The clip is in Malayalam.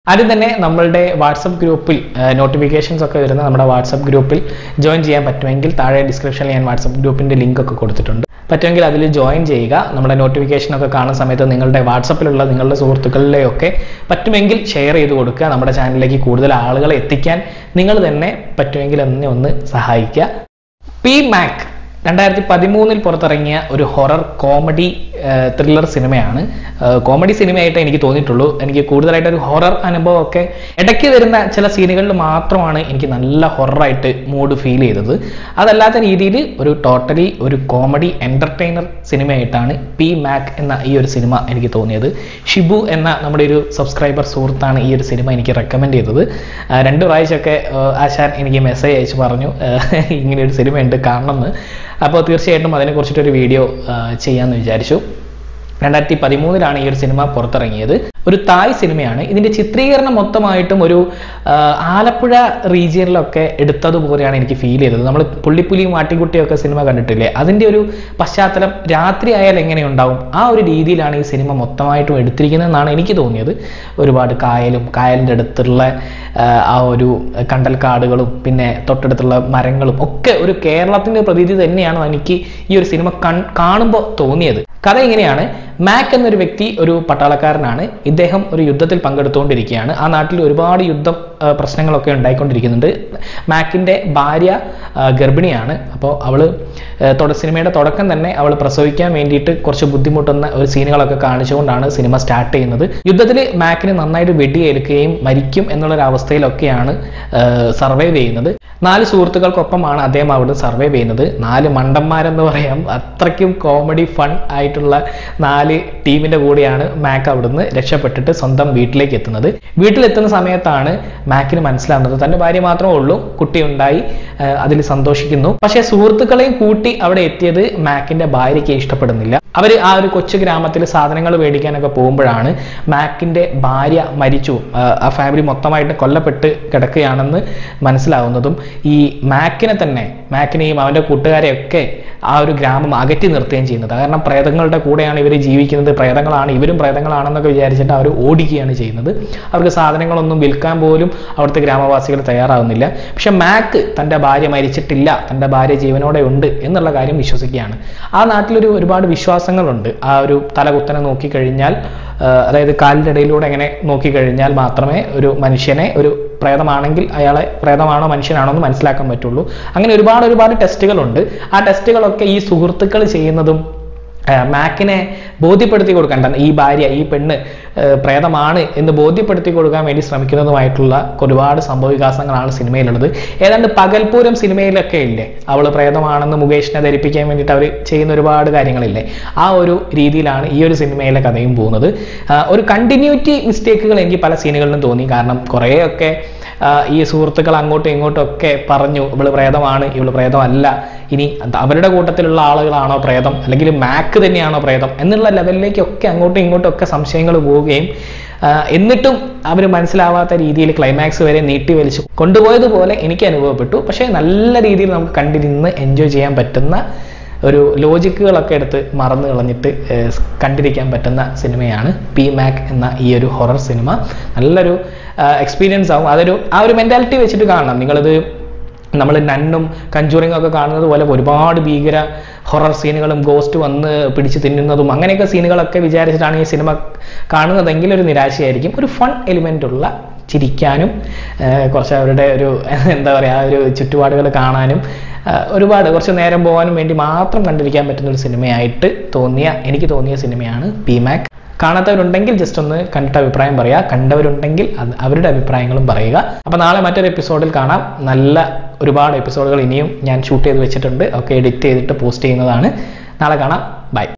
ആദ്യം തന്നെ നമ്മളുടെ വാട്സപ്പ് ഗ്രൂപ്പിൽ നോട്ടിഫിക്കേഷൻസ് ഒക്കെ വരുന്ന നമ്മുടെ വാട്സപ്പ് ഗ്രൂപ്പിൽ ജോയിൻ ചെയ്യാൻ പറ്റുമെങ്കിൽ താഴെ ഡിസ്ക്രിപ്ഷനിൽ ഞാൻ വാട്സപ്പ് ഗ്രൂപ്പിന്റെ ലിങ്ക് ഒക്കെ കൊടുത്തിട്ടുണ്ട് പറ്റുമെങ്കിൽ അതിൽ ജോയിൻ ചെയ്യുക നമ്മുടെ നോട്ടിഫിക്കേഷൻ ഒക്കെ കാണുന്ന സമയത്ത് നിങ്ങളുടെ വാട്സപ്പിലുള്ള നിങ്ങളുടെ സുഹൃത്തുക്കളിലെയൊക്കെ പറ്റുമെങ്കിൽ ഷെയർ ചെയ്ത് കൊടുക്കുക നമ്മുടെ ചാനലിലേക്ക് കൂടുതൽ ആളുകളെ എത്തിക്കാൻ നിങ്ങൾ തന്നെ പറ്റുമെങ്കിൽ എന്നെ ഒന്ന് സഹായിക്കുക പി മാക് രണ്ടായിരത്തി പതിമൂന്നിൽ പുറത്തിറങ്ങിയ ഒരു ഹൊറർ കോമഡി ത്രില്ലർ സിനിമയാണ് കോമഡി സിനിമയായിട്ട് എനിക്ക് തോന്നിയിട്ടുള്ളൂ എനിക്ക് കൂടുതലായിട്ട് ഒരു ഹൊറർ അനുഭവമൊക്കെ ഇടയ്ക്ക് വരുന്ന ചില സീനുകളിൽ മാത്രമാണ് എനിക്ക് നല്ല ഹൊററായിട്ട് മൂഡ് ഫീൽ ചെയ്തത് അതല്ലാത്ത രീതിയിൽ ഒരു ടോട്ടലി ഒരു കോമഡി എൻ്റർടൈനർ സിനിമയായിട്ടാണ് പി മാക് എന്ന ഈ ഒരു സിനിമ എനിക്ക് തോന്നിയത് ഷിബു എന്ന നമ്മുടെ ഒരു സബ്സ്ക്രൈബർ സുഹൃത്താണ് ഈ ഒരു സിനിമ എനിക്ക് റെക്കമെൻഡ് ചെയ്തത് ആ, രണ്ട് പ്രാവശ്യമൊക്കെ ആ, ആശാൻ എനിക്ക് മെസ്സേജ് അയച്ച് പറഞ്ഞു ആ, ഇങ്ങനെ ഒരു സിനിമയുണ്ട് കാണണമെന്ന് അപ്പോൾ തീർച്ചയായിട്ടും അതിനെക്കുറിച്ചിട്ടൊരു വീഡിയോ ആ, ചെയ്യാമെന്ന് വിചാരിച്ചു രണ്ടായിരത്തി പതിമൂന്നിലാണ് ഈ ഒരു സിനിമ പുറത്തിറങ്ങിയത് ഒരു തായ് സിനിമയാണ് ഇതിന്റെ ചിത്രീകരണം മൊത്തമായിട്ടും ഒരു ആ, ആലപ്പുഴ റീജിയനിലൊക്കെ എടുത്തതുപോലെയാണ് എനിക്ക് ഫീൽ ചെയ്തത് നമ്മൾ പുള്ളിപ്പുലിയും ആട്ടിൻകുട്ടിയൊക്കെ സിനിമ കണ്ടിട്ടില്ലേ അതിന്റെ ഒരു പശ്ചാത്തലം രാത്രി ആയാൽ എങ്ങനെയുണ്ടാവും ആ ഒരു രീതിയിലാണ് ഈ സിനിമ മൊത്തമായിട്ടും എടുത്തിരിക്കുന്നതെന്നാണ് എനിക്ക് തോന്നിയത് ഒരുപാട് കായലും കായലിൻ്റെ അടുത്തുള്ള ആ, ആ ഒരു കണ്ടൽക്കാടുകളും പിന്നെ തൊട്ടടുത്തുള്ള മരങ്ങളും ഒക്കെ ഒരു കേരളത്തിന്റെ പ്രതീതി തന്നെയാണ് എനിക്ക് ഈ ഒരു സിനിമ കൺ കാണുമ്പോൾ തോന്നിയത് കഥ ഇങ്ങനെയാണ് മാക് എന്നൊരു വ്യക്തി ഒരു പട്ടാളക്കാരനാണ് ഇദ്ദേഹം ഒരു യുദ്ധത്തിൽ പങ്കെടുത്തുകൊണ്ടിരിക്കുകയാണ് ആ നാട്ടിൽ ഒരുപാട് യുദ്ധം ആ, പ്രശ്നങ്ങളൊക്കെ ഉണ്ടായിക്കൊണ്ടിരിക്കുന്നുണ്ട് മാക്കിന്റെ ഭാര്യ ആ, ഗർഭിണിയാണ് അപ്പോൾ അവള് ആ, തുട സിനിമയുടെ തുടക്കം തന്നെ അവൾ പ്രസവിക്കാൻ വേണ്ടിയിട്ട് കുറച്ച് ബുദ്ധിമുട്ടുന്ന ഒരു സീനുകളൊക്കെ കാണിച്ചുകൊണ്ടാണ് സിനിമ സ്റ്റാർട്ട് ചെയ്യുന്നത് യുദ്ധത്തിൽ മാക്കിന് നന്നായിട്ട് വെടിയേൽക്കുകയും മരിക്കും എന്നുള്ളൊരു അവസ്ഥയിലൊക്കെയാണ് സർവൈവ് ചെയ്യുന്നത് നാല് സുഹൃത്തുക്കൾക്കൊപ്പമാണ് അദ്ദേഹം അവിടെ സർവൈവ് ചെയ്യുന്നത് നാല് മണ്ടന്മാരെന്ന് പറയാം അത്രയ്ക്കും കോമഡി ഫൺ ആയിട്ടുള്ള നാല് ടീമിന്റെ കൂടെയാണ് മാക്ക് അവിടുന്ന് രക്ഷപ്പെട്ടിട്ട് സ്വന്തം വീട്ടിലേക്ക് എത്തുന്നത് വീട്ടിലെത്തുന്ന സമയത്താണ് മാക്കിന് മനസ്സിലാവുന്നത് തന്റെ ഭാര്യ മാത്രമേ ഉള്ളൂ കുട്ടി ഉണ്ടായി അതിൽ സന്തോഷിക്കുന്നു പക്ഷേ സുഹൃത്തുക്കളെയും കൂട്ടി അവിടെ എത്തിയത് മാക്കിന്റെ ഭാര്യയ്ക്ക് ഇഷ്ടപ്പെടുന്നില്ല അവർ ആ ഒരു കൊച്ചു ഗ്രാമത്തിൽ സാധനങ്ങൾ മേടിക്കാനൊക്കെ പോകുമ്പോഴാണ് മാക്കിന്റെ ഭാര്യ മരിച്ചു ആ, ആ ഫാമിലി മൊത്തമായിട്ട് കൊല്ലപ്പെട്ട് കിടക്കുകയാണെന്ന് മനസ്സിലാവുന്നതും ഈ മാക്കിനെ തന്നെ മാക്കിനെയും അവന്റെ കൂട്ടുകാരെയൊക്കെ ആ ഒരു ഗ്രാമം അകറ്റി നിർത്തുകയും ചെയ്യുന്നത് കാരണം പ്രേതങ്ങളുടെ കൂടെയാണ് ഇവർ ജീവിക്കുന്നത് പ്രേതങ്ങളാണ് ഇവരും പ്രേതങ്ങളാണെന്നൊക്കെ വിചാരിച്ചിട്ട് അവർ ഓടിക്കുകയാണ് ചെയ്യുന്നത് അവർക്ക് സാധനങ്ങളൊന്നും വിൽക്കാൻ പോലും അവിടുത്തെ ഗ്രാമവാസികൾ തയ്യാറാവുന്നില്ല പക്ഷെ മാക്ക് തൻ്റെ ഭാര്യ മരിച്ചിട്ടില്ല തൻ്റെ ഭാര്യ ജീവനോടെ ഉണ്ട് എന്നുള്ള കാര്യം വിശ്വസിക്കുകയാണ് ആ നാട്ടിലൊരു ഒരുപാട് വിശ്വാസങ്ങളുണ്ട് ആ ഒരു തലകുത്തനെ നോക്കിക്കഴിഞ്ഞാൽ ആ, അതായത് കാലിൻ്റെ ഇടയിലൂടെ എങ്ങനെ നോക്കിക്കഴിഞ്ഞാൽ മാത്രമേ ഒരു മനുഷ്യനെ ഒരു പ്രേതമാണെങ്കിൽ അയാളെ പ്രേതമാണോ മനുഷ്യനാണോ എന്ന് മനസ്സിലാക്കാൻ പറ്റുള്ളൂ അങ്ങനെ ഒരുപാട് ഒരുപാട് ടെസ്റ്റുകളുണ്ട് ആ ടെസ്റ്റുകളൊക്കെ ഈ സുഹൃത്തുക്കൾ ചെയ്യുന്നതും ആ, മാക്കിനെ ബോധ്യപ്പെടുത്തി കൊടുക്കാൻ തന്നെ ഈ ഭാര്യ ഈ പെണ്ണ് ആ, പ്രേതമാണ് എന്ന് ബോധ്യപ്പെടുത്തി കൊടുക്കാൻ വേണ്ടി ശ്രമിക്കുന്നതുമായിട്ടുള്ള ഒരുപാട് സംഭവവികാസങ്ങളാണ് സിനിമയിലുള്ളത് ഏതാണ്ട് പകൽപൂരം സിനിമയിലൊക്കെ ഇല്ലേ അവൾ പ്രേതമാണെന്ന് മുകേഷിനെ ധരിപ്പിക്കാൻ വേണ്ടിയിട്ട് അവർ ചെയ്യുന്ന ഒരുപാട് കാര്യങ്ങളില്ലേ ആ ഒരു രീതിയിലാണ് ഈ ഒരു സിനിമയിലെ കഥയും പോകുന്നത് ആ, ഒരു കണ്ടിന്യൂറ്റി മിസ്റ്റേക്കുകൾ എനിക്ക് പല സീനുകളിലും തോന്നി കാരണം കുറേയൊക്കെ ആ, ഈ സുഹൃത്തുക്കൾ അങ്ങോട്ടും ഇങ്ങോട്ടും ഒക്കെ പറഞ്ഞു ഇവള് പ്രേതമാണ് ഇവള് പ്രേതമല്ല ഇനി അത് അവരുടെ കൂട്ടത്തിലുള്ള ആളുകളാണോ പ്രേതം അല്ലെങ്കിൽ മാക്ക് തന്നെയാണോ പ്രേതം എന്നുള്ള ലെവലിലേക്കൊക്കെ അങ്ങോട്ടും ഇങ്ങോട്ടും ഒക്കെ സംശയങ്ങൾ പോവുകയും ആ, എന്നിട്ടും അവർ മനസ്സിലാവാത്ത രീതിയിൽ ക്ലൈമാക്സ് വരെ നീട്ടി വലിച്ചു കൊണ്ടുപോയതുപോലെ എനിക്ക് അനുഭവപ്പെട്ടു പക്ഷേ നല്ല രീതിയിൽ നമുക്ക് കണ്ടിരുന്ന് എൻജോയ് ചെയ്യാൻ പറ്റുന്ന ഒരു ലോജിക്കുകളൊക്കെ എടുത്ത് മറന്നു കളഞ്ഞിട്ട് ഏഹ്, കണ്ടിരിക്കാൻ പറ്റുന്ന സിനിമയാണ് പി മാക് എന്ന ഈ ഒരു ഹൊറർ സിനിമ നല്ലൊരു എക്സ്പീരിയൻസ് ആവും അതൊരു ആ ഒരു മെൻറ്റാലിറ്റി വെച്ചിട്ട് കാണണം നിങ്ങളത് നമ്മൾ നന്നും കഞ്ചൂറിങ് ഒക്കെ കാണുന്നത് പോലെ ഒരുപാട് ഭീകര ഹൊറർ സീനുകളും ഗോസ്റ്റ് വന്ന് പിടിച്ച് തിന്നുന്നതും അങ്ങനെയൊക്കെ സീനുകളൊക്കെ വിചാരിച്ചിട്ടാണ് ഈ സിനിമ കാണുന്നതെങ്കിൽ ഒരു നിരാശയായിരിക്കും ഒരു ഫൺ എലിമെൻ്റ് ഉള്ള ചിരിക്കാനും ഏഹ് കുറച്ച് അവരുടെ ഒരു എന്താ പറയുക ആ ഒരു ചുറ്റുപാടുകൾ കാണാനും ഏഹ് ഒരുപാട് കുറച്ച് നേരം പോകാനും വേണ്ടി മാത്രം കണ്ടിരിക്കാൻ പറ്റുന്ന ഒരു സിനിമയായിട്ട് തോന്നിയ എനിക്ക് തോന്നിയ സിനിമയാണ് പി മാക് കാണാത്തവരുണ്ടെങ്കിൽ ജസ്റ്റ് ഒന്ന് കണ്ടിട്ട് അഭിപ്രായം പറയുക കണ്ടവരുണ്ടെങ്കിൽ അത് അവരുടെ അഭിപ്രായങ്ങളും പറയുക അപ്പോൾ നാളെ മറ്റൊരു എപ്പിസോഡിൽ കാണാം നല്ല ഒരുപാട് എപ്പിസോഡുകൾ ഇനിയും ഞാൻ ഷൂട്ട് ചെയ്ത് വെച്ചിട്ടുണ്ട് ഒക്കെ എഡിറ്റ് ചെയ്തിട്ട് പോസ്റ്റ് ചെയ്യുന്നതാണ് നാളെ കാണാം ബൈ